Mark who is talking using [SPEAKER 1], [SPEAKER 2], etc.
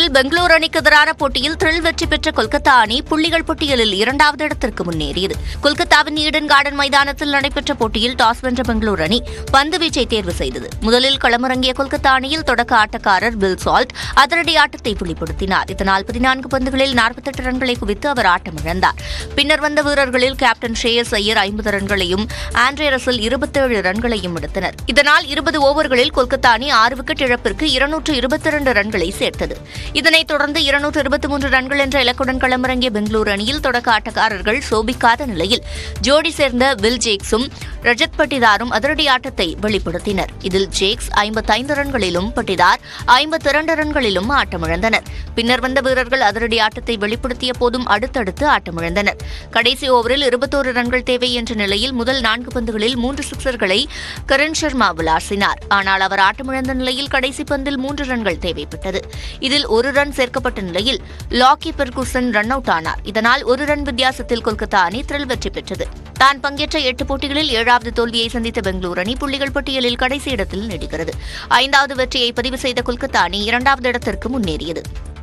[SPEAKER 1] இந்நிலையில் பெங்களூரு அணிக்கு எதிரான போட்டியில் த்ரில் வெற்றி பெற்ற கொல்கத்தா அணி புள்ளிகள் பட்டியலில் இரண்டாவது இடத்திற்கு முன்னேறியது கொல்கத்தாவின் ஈடன் கார்டன் மைதானத்தில் நடைபெற்ற போட்டியில் டாஸ் வென்ற பெங்களூரு அணி பந்து வீச்சை தேர்வு செய்தது முதலில் களமிறங்கிய கொல்கத்தா அணியில் தொடக்க ஆட்டக்காரர் பில் சால்ட் அதிரடி ஆட்டத்தை வெளிப்படுத்தினார் இதனால் பதினான்கு பந்துகளில் நாற்பத்தெட்டு ரன்களை குவித்து அவர் ஆட்டமிழந்தார் பின்னர் வந்த வீரர்களில் கேப்டன் ஷேயஸ் ஐயர் ஐம்பது ரன்களையும் ஆண்ட்ரே ரசல் இருபத்தேழு ரன்களையும் எடுத்தனர் இதனால் இருபது ஓவர்களில் கொல்கத்தா அணி ஆறு விக்கெட் இழப்பிற்கு இருநூற்று இருபத்தி இரண்டு ரன்களை சேர்த்தது இதனைத் தொடர்ந்து இருநூற்று இருபத்தி மூன்று ரன்கள் என்ற இலக்குடன் களமிறங்கிய பெங்களூரு அணியில் தொடக்க ஆட்டக்காரர்கள் சோபிக்காத நிலையில் ஜோடி சேர்ந்த வில் ஜேக்ஸும் ரஜத் பட்டிதாரும் அதிரடி ஆட்டத்தை வெளிப்படுத்தினர் இதில் ஜேக்ஸ் ஐம்பத்தைந்து ரன்களிலும் பட்டிதார் ஐம்பத்தி இரண்டு ரன்களிலும் ஆட்டமிழந்தனர் பின்னர் வந்த வீரர்கள் அதிரடி ஆட்டத்தை வெளிப்படுத்திய போதும் அடுத்தடுத்து ஆட்டமிழந்தனர் கடைசி ஓவரில் இருபத்தோரு ரன்கள் தேவை என்ற நிலையில் முதல் நான்கு பந்துகளில் மூன்று சிக்சர்களை கரண் சர்மா விளாசினார் ஆனால் அவர் ஆட்டமிழந்த நிலையில் கடைசி பந்தில் மூன்று ரன்கள் தேவைப்பட்டது இதில் ஒரு ரன் சேர்க்கப்பட்ட நிலையில் லாக்கி பெர்குசன் ரன் அவுட் ஆனார் இதனால் ஒரு ரன் வித்தியாசத்தில் கொல்கத்தா அணி த்ரில் வெற்றி பெற்றது தான் பங்கேற்ற எட்டு போட்டிகளில் ஏழாவது தோல்வியை சந்தித்த பெங்களூரு அணி புள்ளிகள் பட்டியலில் கடைசி இடத்தில் நீடிக்கிறது ஐந்தாவது வெற்றியை பதிவு செய்த கொல்கத்தா அணி இரண்டாவது இடத்திற்கு முன்னேறியது